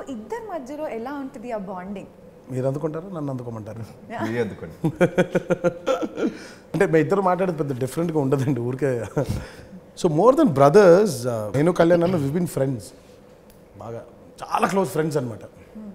ఇద్దరి మధ్యలో ఎలా ఉంటుంది ఆ బాండింగ్ మీరు అందుకుంటారా నన్ను అందుకోమంటారు మీరే అందుకోండి అంటే మీ ఇద్దరు మాట్లాడేది పెద్ద డిఫరెంట్గా ఉండదండి ఊరికే సో మోర్ దెన్ బ్రదర్స్ నేను కళ్యాణ్ అన్న వి బిన్ ఫ్రెండ్స్ బాగా చాలా క్లోజ్ ఫ్రెండ్స్ అనమాట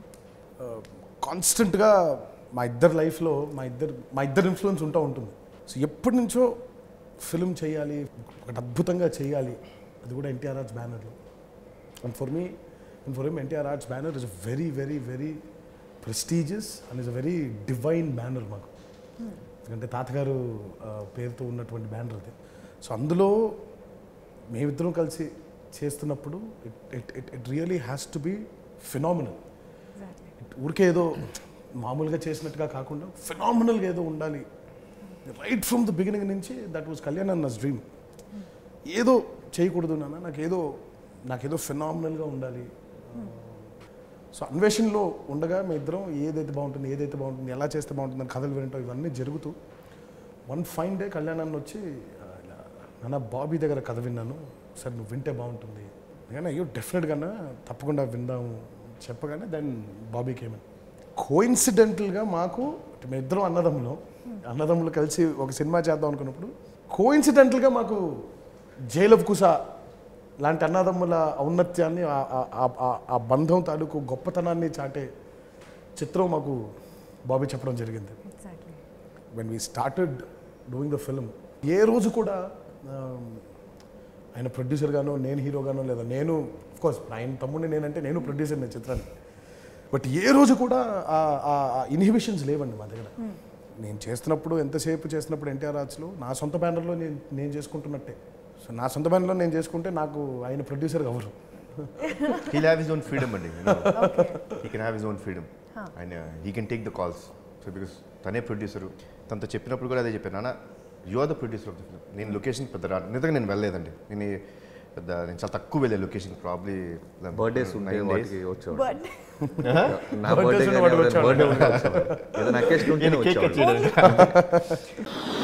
కాన్స్టెంట్గా మా ఇద్దరు లైఫ్లో మా ఇద్దరు మా ఇద్దరు ఇన్ఫ్లుయెన్స్ ఉంటూ ఉంటుంది సో ఎప్పటి నుంచో ఫిల్మ్ చేయాలి ఒకటి అద్భుతంగా చేయాలి అది కూడా ఎన్టీఆర్ ఆర్ట్స్ బ్యానర్లో and for me and for him NTR arts banner is a very very very prestigious and is a very divine banner మాకు ఎందుకంటే తాతగారు ఆ, పేరుతో ఉన్నటువంటి బ్యానర్ అది సో అందులో మేమిద్దరం కలిసి చేస్తున్నప్పుడు it it it it really has to be phenomenal ఊరికే ఏదో మామూలుగా చేసినట్టుగా కాకుండా ఫినామినల్గా ఏదో ఉండాలి రైట్ ఫ్రమ్ ద బిగినింగ్ నుంచి దట్ వాజ్ కళ్యాణ్ అన్న డ్రీమ్ ఏదో చేయకూడదు నాన్న నాకేదో నాకేదో ఫినామినల్గా ఉండాలి సో అన్వేషణలో ఉండగా మీ ఇద్దరం ఏదైతే బాగుంటుంది ఏదైతే బాగుంటుంది ఎలా చేస్తే బాగుంటుంది అని కథలు వినటం ఇవన్నీ జరుగుతూ వన్ ఫైన్ డే కళ్యాణ్ అన్న వచ్చి "ఆ, ఇలా, నాన్న బాబీ దగ్గర కథ విన్నాను సార్ నువ్వు వింటే బాగుంటుంది కానీ అయ్యో డెఫినెట్గా తప్పకుండా విందాము చెప్పగానే దెన్ బాబీ కేమన్ కోయిన్సిడెంటల్గా మాకు మేము ఇద్దరం అన్నదమ్ములు అన్నదమ్ములు కలిసి ఒక సినిమా చేద్దాం అనుకున్నప్పుడు కోయిన్సిడెంటల్గా మాకు జైల్ ఆఫ్ కుసా లాంటి అన్నదమ్ముల ఔన్నత్యాన్ని ఆ- ఆ- ఆ- ఆ- ఆ బంధం తాలూకు గొప్పతనాన్ని చాటే చిత్రం మాకు బాబీ చెప్పడం జరిగింది exactly when we started doing the film ఏ రోజు కూడా ఆ, ఆయన ప్రొడ్యూసర్గానో నేను హీరోగానో లేదా నేను కోర్స్ ఆయన తమ్ముడిని నేనంటే నేను ప్రొడ్యూసర్ నేను చిత్రాన్ని బట్ ఏ రోజు కూడా ఆ ఇన్హిబిషన్స్ లేవండి మా దగ్గర నేను చేస్తున్నప్పుడు ఎంతసేపు చేస్తున్నప్పుడు ఎన్టీఆర్ ఆర్ట్స్లో నా సొంత బ్యానర్లో నేను నేను చేసుకుంటున్నట్టే సో నా సొంత బ్యానర్లో నేను చేసుకుంటే నాకు ఆయన ప్రొడ్యూసర్ ఎవరు he'll have his own freedom అండి he can have his own freedom and he can take the calls so because తనే ప్రొడ్యూసరు తనతో చెప్పినప్పుడు కూడా అదే చెప్పాను నాన్న you are the producer of the film నేను లొకేషన్ పెద్ద రా నిజంగా నేను వెళ్ళలేదండి నేను ఈ పెద్ద నేను చాలా తక్కువ వెళ్ళే లొకేషన్ ప్రాబ్లీ బర్త్డేస్ ఉంటే వాటికి వచ్చేవాడు బట్ నా బర్త్డే ఉన్న వాడు వచ్చేవాడు. బర్త్డే ఉంటే వచ్చేవాడు ఏదైనా అకేషన్ ఉంటేనే వచ్చేవాడు